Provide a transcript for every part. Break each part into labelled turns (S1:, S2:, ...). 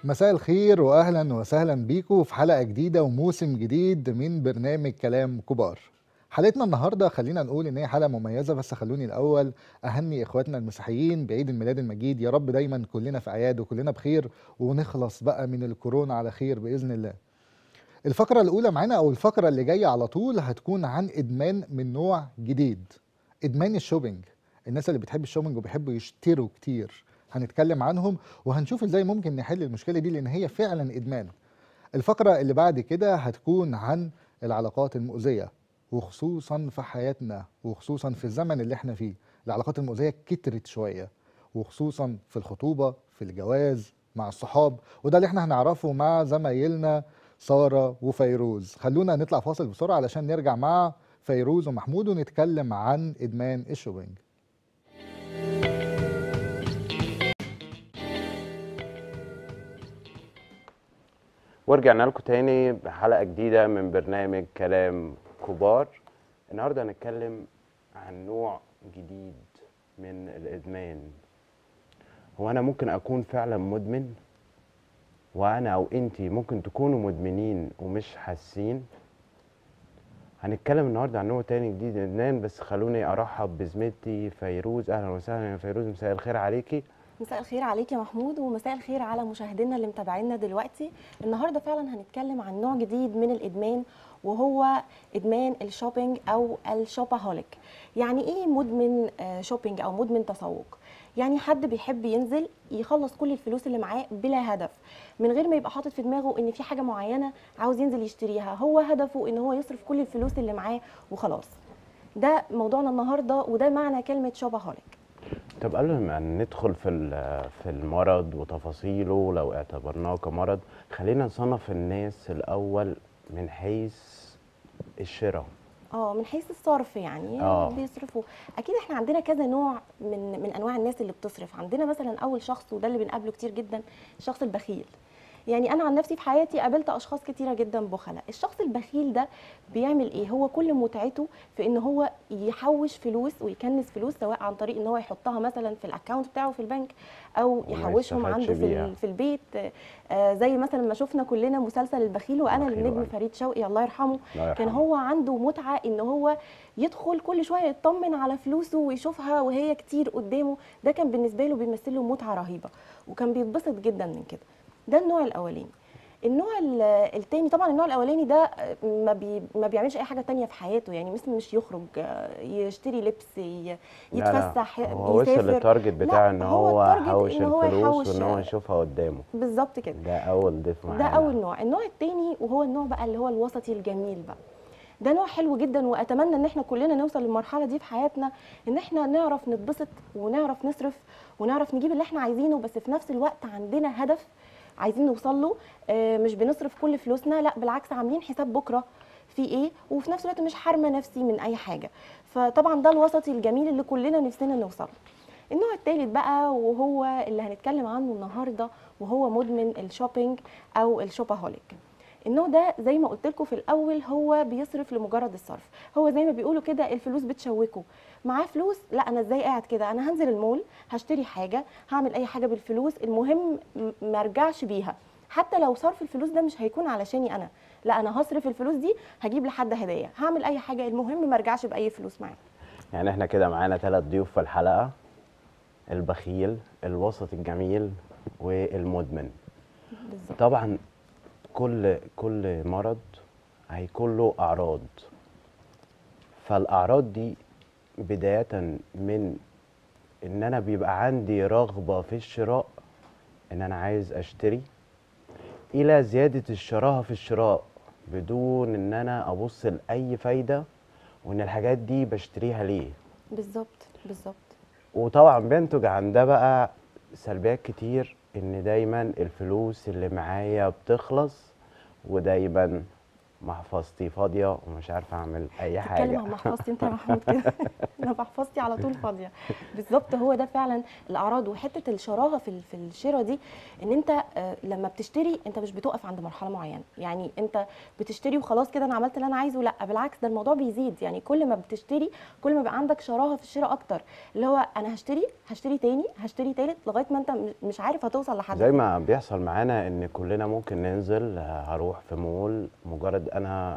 S1: مساء الخير واهلا وسهلا بيكم في حلقه جديده وموسم جديد من برنامج كلام كبار حلقتنا النهارده خلينا نقول ان هي حلقه مميزه بس خلوني الاول اهني اخواتنا المسيحيين بعيد الميلاد المجيد يا رب دايما كلنا في اعياد وكلنا بخير ونخلص بقى من الكورونا على خير باذن الله الفقره الاولى معانا او الفقره اللي جايه على طول هتكون عن ادمان من نوع جديد ادمان الشوبينج الناس اللي بتحب الشوبينج وبيحبوا يشتروا كتير هنتكلم عنهم وهنشوف ازاي ممكن نحل المشكله دي لان هي فعلا ادمان الفقره اللي بعد كده هتكون عن العلاقات المؤذيه وخصوصا في حياتنا وخصوصا في الزمن اللي احنا فيه العلاقات المؤذيه كترت شويه وخصوصا في الخطوبه في الجواز مع الصحاب وده اللي احنا هنعرفه مع زمايلنا ساره وفيروز خلونا نطلع فاصل بسرعه علشان نرجع مع فيروز ومحمود ونتكلم عن ادمان الشوبينج
S2: ورجعنا لكم تاني بحلقة جديدة من برنامج كلام كبار النهاردة هنتكلم عن نوع جديد من الإدمان هو أنا ممكن أكون فعلا مدمن وأنا أو أنتي ممكن تكونوا مدمنين ومش حاسين هنتكلم النهاردة عن نوع تاني جديد من الإدمان بس خلوني أرحب بزميلتي فيروز أهلا وسهلا يا فيروز مساء الخير عليكي
S3: مساء الخير عليك يا محمود ومساء الخير على مشاهدينا اللي متابعينا دلوقتي النهارده فعلا هنتكلم عن نوع جديد من الادمان وهو ادمان الشوبينج او الشوباهوليك يعني ايه مدمن آه، شوبينج او مدمن تسوق يعني حد بيحب ينزل يخلص كل الفلوس اللي معاه بلا هدف من غير ما يبقى حاطط في دماغه ان في حاجه معينه عاوز ينزل يشتريها هو هدفه ان هو يصرف كل الفلوس اللي معاه وخلاص ده موضوعنا النهارده وده معنى كلمه شوباهوليك
S2: طب قبل ما ندخل في ال- في المرض وتفاصيله لو اعتبرناه كمرض خلينا نصنف الناس الاول من حيث الشراء
S3: اه من حيث الصرف يعني
S2: آه.
S3: بيصرفوا اكيد احنا عندنا كذا نوع من من انواع الناس اللي بتصرف عندنا مثلا اول شخص وده اللي بنقابله كتير جدا الشخص البخيل يعني انا عن نفسي في حياتي قابلت اشخاص كتيره جدا بخلاء الشخص البخيل ده بيعمل ايه هو كل متعته في ان هو يحوش فلوس ويكنز فلوس سواء عن طريق ان هو يحطها مثلا في الاكونت بتاعه في البنك او
S2: وما
S3: يحوشهم
S2: يستفادش
S3: عنده في,
S2: بيها.
S3: ال- في البيت آه زي مثلا ما شفنا كلنا مسلسل البخيل وانا
S2: البخيل
S3: للنجم
S2: وأنا.
S3: فريد شوقي الله يرحمه
S2: الله
S3: كان
S2: يرحمه.
S3: هو عنده متعه ان هو يدخل كل شويه يطمن على فلوسه ويشوفها وهي كتير قدامه ده كان بالنسبه له بيمثل له متعه رهيبه وكان بيتبسط جدا من كده ده النوع الاولاني النوع ال- التاني طبعا النوع الاولاني ده ما, بي ما بيعملش اي حاجه تانية في حياته يعني مثل مش يخرج آه، يشتري لبس ي-
S2: لا
S3: يتفسح
S2: لا هو وصل
S3: يسافر
S2: للتارجت
S3: لا،
S2: بتاعه ان
S3: هو
S2: هو
S3: التارجت
S2: يحوش
S3: إن هو
S2: الفلوس
S3: يحوش-
S2: وان هو يشوفها قدامه
S3: بالظبط كده
S2: ده اول ضيف معانا
S3: ده اول نوع النوع التاني وهو النوع بقى اللي هو الوسطي الجميل بقى ده نوع حلو جدا واتمنى ان احنا كلنا نوصل للمرحله دي في حياتنا ان احنا نعرف نتبسط ونعرف نصرف ونعرف نجيب اللي احنا عايزينه بس في نفس الوقت عندنا هدف عايزين نوصل له آه، مش بنصرف كل فلوسنا لا بالعكس عاملين حساب بكره في ايه وفي نفس الوقت مش حارمه نفسي من اي حاجه فطبعا ده الوسطي الجميل اللي كلنا نفسنا نوصل له النوع الثالث بقى وهو اللي هنتكلم عنه النهارده وهو مدمن الشوبينج او الشوباهوليك النوع ده زي ما قلت لكم في الاول هو بيصرف لمجرد الصرف هو زي ما بيقولوا كده الفلوس بتشوكه معاه فلوس لا انا ازاي قاعد كده انا هنزل المول هشتري حاجه هعمل اي حاجه بالفلوس المهم م- ما ارجعش بيها حتى لو صرف الفلوس ده مش هيكون علشاني انا لا انا هصرف الفلوس دي هجيب لحد هديه هعمل اي حاجه المهم ما ارجعش باي فلوس معايا
S2: يعني احنا كده معانا ثلاث ضيوف في الحلقه البخيل الوسط الجميل والمدمن
S3: بالظبط
S2: طبعا كل كل مرض هيكون له اعراض فالاعراض دي بدايه من ان انا بيبقى عندي رغبه في الشراء ان انا عايز اشتري الى زياده الشراهه في الشراء بدون ان انا ابص لاي فايده وان الحاجات دي بشتريها ليه
S3: بالظبط بالظبط
S2: وطبعا بينتج عن ده بقى سلبيات كتير ان دايما الفلوس اللي معايا بتخلص ودايما محفظتي فاضيه ومش عارف اعمل اي
S3: تتكلم
S2: حاجه
S3: عن محفظتي انت يا محمود كده انا محفظتي على طول فاضيه بالظبط هو ده فعلا الاعراض وحته الشراهه في ال- في الشراء دي ان انت آه، لما بتشتري انت مش بتقف عند مرحله معينه يعني انت بتشتري وخلاص كده انا عملت اللي انا عايزه لا بالعكس ده الموضوع بيزيد يعني كل ما بتشتري كل ما بقى عندك شراهه في الشراء اكتر اللي هو انا هشتري هشتري تاني هشتري تالت لغايه ما انت م- مش عارف هتوصل لحد
S2: زي
S3: فين.
S2: ما بيحصل معانا ان كلنا ممكن ننزل آه، هروح في مول مجرد انا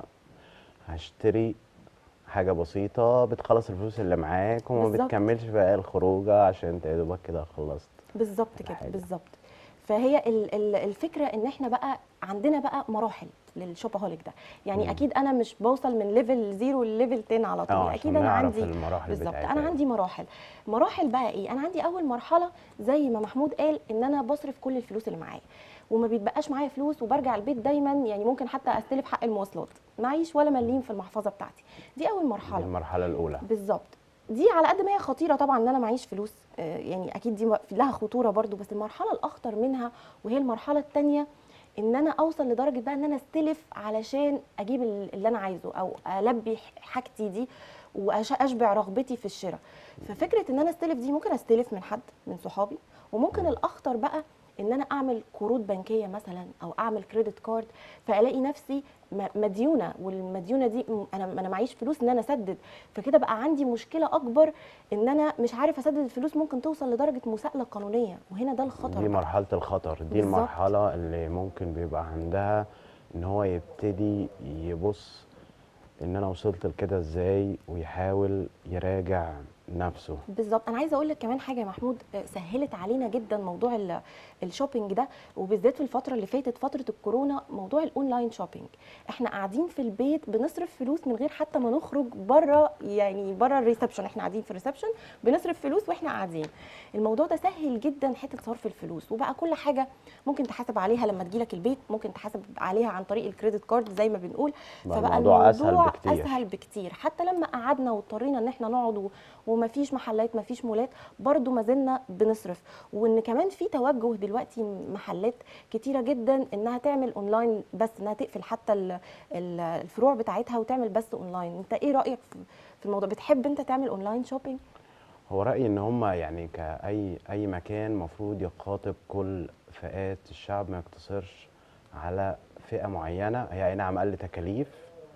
S2: هشتري حاجه بسيطه بتخلص الفلوس اللي معاك وما
S3: بالظبط.
S2: بتكملش بقى الخروجه عشان انت يا دوبك كده خلصت
S3: بالظبط كده
S2: حاجة.
S3: بالظبط فهي ال- ال- الفكره ان احنا بقى عندنا بقى مراحل للشوبaholic ده يعني
S2: مم.
S3: اكيد انا مش بوصل من ليفل زيرو لليفل 10 على طول
S2: اه
S3: اكيد
S2: عشان
S3: انا
S2: نعرف
S3: عندي
S2: المراحل
S3: بالظبط
S2: بتاعتها
S3: انا
S2: إيه.
S3: عندي مراحل مراحل بقى ايه انا عندي اول مرحله زي ما محمود قال ان انا بصرف كل الفلوس اللي معايا وما بيتبقاش معايا فلوس وبرجع البيت دايما يعني ممكن حتى استلف حق المواصلات معيش ولا مليم في المحفظه بتاعتي دي اول
S2: دي
S3: مرحله
S2: المرحله الاولى
S3: بالظبط دي على قد ما هي خطيره طبعا ان انا معيش فلوس آه، يعني اكيد دي لها خطوره برضو بس المرحله الاخطر منها وهي المرحله الثانيه ان انا اوصل لدرجه بقى ان انا استلف علشان اجيب ال- اللي انا عايزه او البي حاجتي دي واشبع رغبتي في الشراء ففكره ان انا استلف دي ممكن استلف من حد من صحابي وممكن الاخطر بقى ان انا اعمل قروض بنكيه مثلا او اعمل كريدت كارد فالاقي نفسي م- مديونه والمديونه دي م- انا انا معيش فلوس ان انا اسدد فكده بقى عندي مشكله اكبر ان انا مش عارف اسدد الفلوس ممكن توصل لدرجه مساءله قانونيه وهنا ده الخطر
S2: دي
S3: بقى.
S2: مرحله الخطر دي
S3: بالظبط.
S2: المرحله اللي ممكن بيبقى عندها ان هو يبتدي يبص ان انا وصلت لكده ازاي ويحاول يراجع نفسه
S3: بالظبط انا عايزه اقول لك كمان حاجه يا محمود آه، سهلت علينا جدا موضوع ال- الشوبينج ده وبالذات في الفتره اللي فاتت فتره الكورونا موضوع الاونلاين شوبينج احنا قاعدين في البيت بنصرف فلوس من غير حتى ما نخرج بره يعني بره الريسبشن احنا قاعدين في الريسبشن بنصرف فلوس واحنا قاعدين الموضوع ده سهل جدا حته صرف الفلوس وبقى كل حاجه ممكن تحاسب عليها لما تجيلك البيت ممكن تحاسب عليها عن طريق الكريدت كارد زي ما بنقول
S2: بقى
S3: فبقى
S2: الموضوع أسهل
S3: الموضوع
S2: بكتير.
S3: اسهل بكتير حتى لما قعدنا واضطرينا ان احنا نقعد و- ومفيش محلات مفيش مولات برضو ما زلنا بنصرف وان كمان في توجه دلوقتي محلات كتيره جدا انها تعمل اونلاين بس انها تقفل حتى ال- ال- الفروع بتاعتها وتعمل بس اونلاين انت ايه رايك في- في الموضوع بتحب انت تعمل اونلاين شوبينج
S2: هو رأيي إن هما يعني كأي أي مكان مفروض يخاطب كل فئات الشعب ما يقتصرش على فئة معينة هي أي نعم أقل تكاليف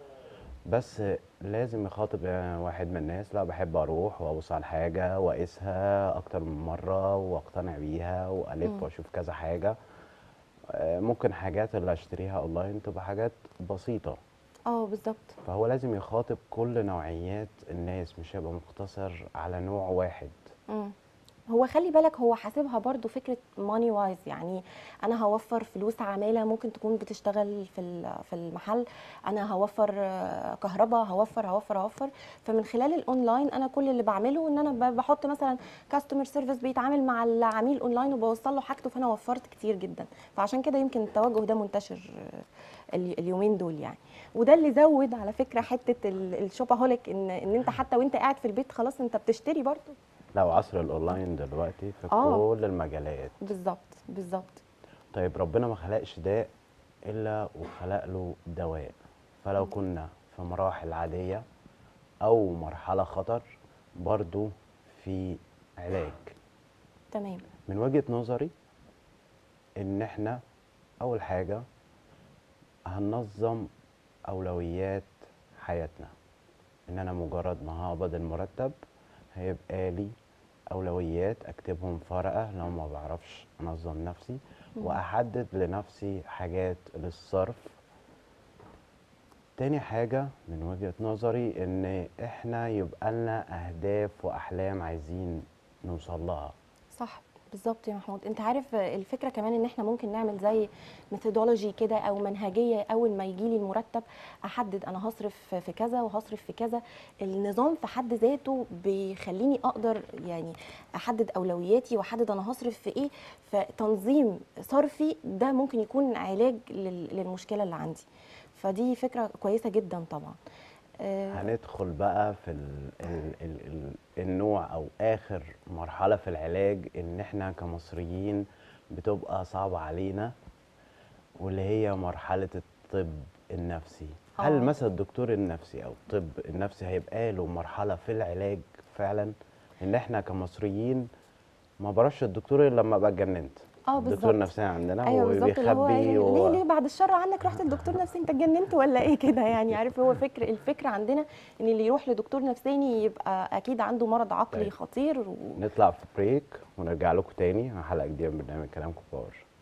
S2: بس لازم يخاطب آه، واحد من الناس لا بحب أروح وأبص على الحاجة وأقيسها أكتر من مرة وأقتنع بيها
S3: مم.
S2: وألف وأشوف كذا حاجة آه، ممكن حاجات اللي أشتريها أونلاين تبقى حاجات بسيطة
S3: اه بالظبط
S2: فهو لازم يخاطب كل نوعيات الناس مش هيبقى مقتصر على نوع واحد
S3: مم. هو خلي بالك هو حاسبها برضو فكره ماني وايز يعني انا هوفر فلوس عماله ممكن تكون بتشتغل في ال- في المحل انا هوفر آه، كهرباء هوفر هوفر هوفر فمن خلال الاونلاين انا كل اللي بعمله ان انا ب- بحط مثلا كاستمر سيرفيس بيتعامل مع العميل اونلاين وبوصل له حاجته فانا وفرت كتير جدا فعشان كده يمكن التوجه ده منتشر آه، ال- اليومين دول يعني وده اللي زود على فكره حته ال- الشوبaholic ان ان انت حتى وانت قاعد في البيت خلاص انت بتشتري برضو
S2: لا وعصر الاونلاين دلوقتي في
S3: آه.
S2: كل المجالات
S3: بالظبط بالظبط
S2: طيب ربنا ما خلقش داء الا وخلق له دواء فلو كنا في مراحل عاديه او مرحله خطر برضو في علاج
S3: تمام
S2: من وجهه نظري ان احنا اول حاجه هننظم اولويات حياتنا ان انا مجرد ما هقبض المرتب هيبقى لي اولويات اكتبهم في ورقه لو ما بعرفش انظم نفسي
S3: مم.
S2: واحدد لنفسي حاجات للصرف تاني حاجة من وجهة نظري ان احنا يبقى لنا اهداف واحلام عايزين نوصل لها
S3: صح بالظبط يا محمود انت عارف الفكره كمان ان احنا ممكن نعمل زي ميثودولوجي كده او منهجيه اول ما يجي لي المرتب احدد انا هصرف في كذا وهصرف في كذا النظام في حد ذاته بيخليني اقدر يعني احدد اولوياتي واحدد انا هصرف في ايه فتنظيم صرفي ده ممكن يكون علاج لل- للمشكله اللي عندي فدي فكره كويسه جدا طبعا آه،
S2: هندخل بقى في ال ال ال ال النوع او اخر مرحله في العلاج ان احنا كمصريين بتبقى صعبه علينا واللي هي مرحله الطب النفسي
S3: آه.
S2: هل مثلا الدكتور النفسي او الطب النفسي هيبقى له مرحله في العلاج فعلا ان احنا كمصريين ما بروحش الدكتور الا لما ابقى اتجننت
S3: اه
S2: الدكتور
S3: بالظبط
S2: النفسي عندنا
S3: ايوه
S2: هو
S3: بالظبط اللي هو
S2: بيخبي
S3: يعني
S2: و...
S3: ليه ليه بعد الشر عنك رحت لدكتور نفسي انت اتجننت ولا ايه كده يعني عارف هو فكر الفكره عندنا ان اللي يروح لدكتور نفساني يبقى اكيد عنده مرض عقلي
S2: طيب.
S3: خطير و...
S2: نطلع في بريك ونرجع لكم تاني مع حلقه جديده من برنامج كلام كبار